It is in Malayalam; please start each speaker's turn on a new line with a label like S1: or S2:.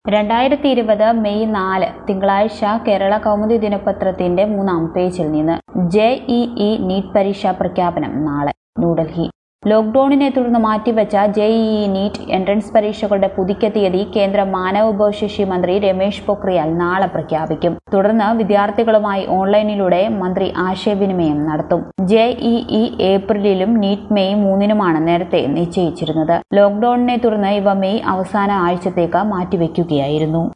S1: രണ്ടായിരത്തി ഇരുപത് മെയ് നാല് തിങ്കളാഴ്ച കേരള കൗമുദി ദിനപത്രത്തിന്റെ മൂന്നാം പേജിൽ നിന്ന് ജെഇഇ നീറ്റ് പരീക്ഷാ പ്രഖ്യാപനം നാളെ ന്യൂഡൽഹി ലോക്ഡൌണിനെ തുടർന്ന് മാറ്റിവെച്ച ജെഇഇ നീറ്റ് എൻട്രൻസ് പരീക്ഷകളുടെ പുതുക്കിയ തീയതി കേന്ദ്ര മാനവവിഭവശേഷി മന്ത്രി രമേശ് പൊക്രിയാൽ നാളെ പ്രഖ്യാപിക്കും തുടർന്ന് വിദ്യാർത്ഥികളുമായി ഓൺലൈനിലൂടെ മന്ത്രി ആശയവിനിമയം നടത്തും ജെഇഇ ഏപ്രിലിലും നീറ്റ് മെയ് മൂന്നിനുമാണ് നേരത്തെ നിശ്ചയിച്ചിരുന്നത് ലോക്ഡൌണിനെ തുടർന്ന് ഇവ മെയ് അവസാന ആഴ്ചത്തേക്ക് മാറ്റിവെക്കുകയായിരുന്നു